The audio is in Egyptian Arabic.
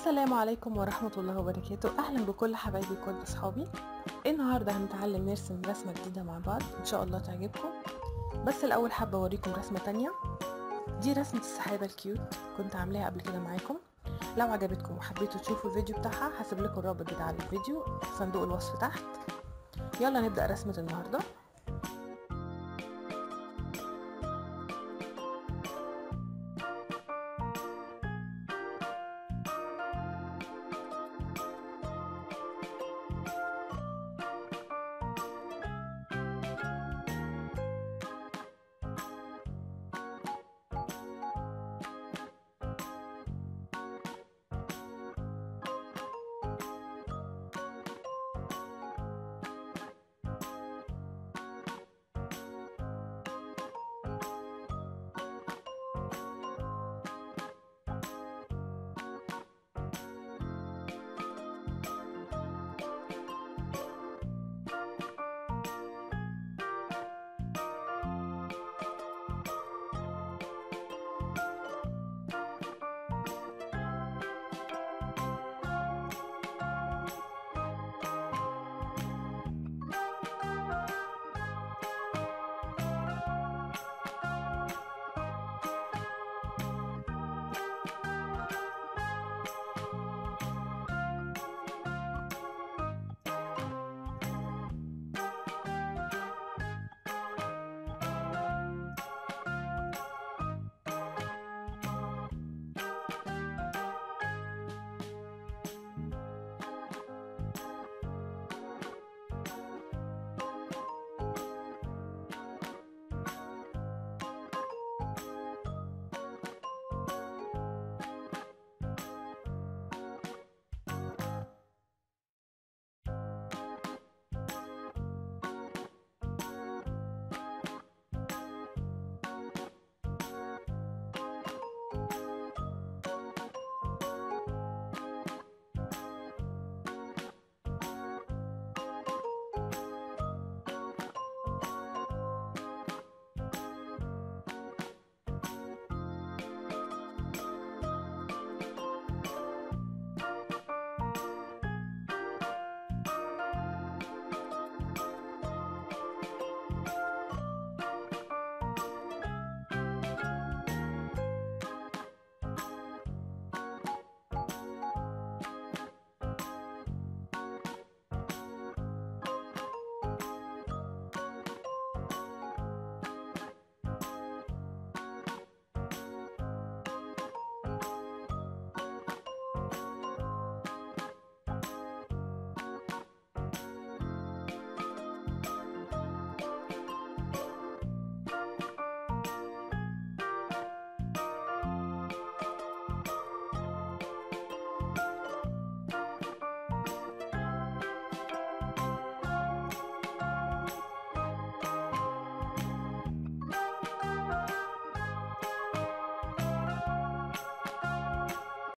السلام عليكم ورحمة الله وبركاته أهلا بكل حبايبي كل أصحابي النهاردة هنتعلم نرسم رسمة جديدة مع بعض إن شاء الله تعجبكم بس الأول حابة أوريكم رسمة تانية دي رسمة السحابة الكيوت كنت عاملاها قبل كده معاكم لو عجبتكم وحبيتوا تشوفوا الفيديو بتاعها هسيب لكم الرابط بتاع الفيديو في صندوق الوصف تحت يلا نبدأ رسمة النهاردة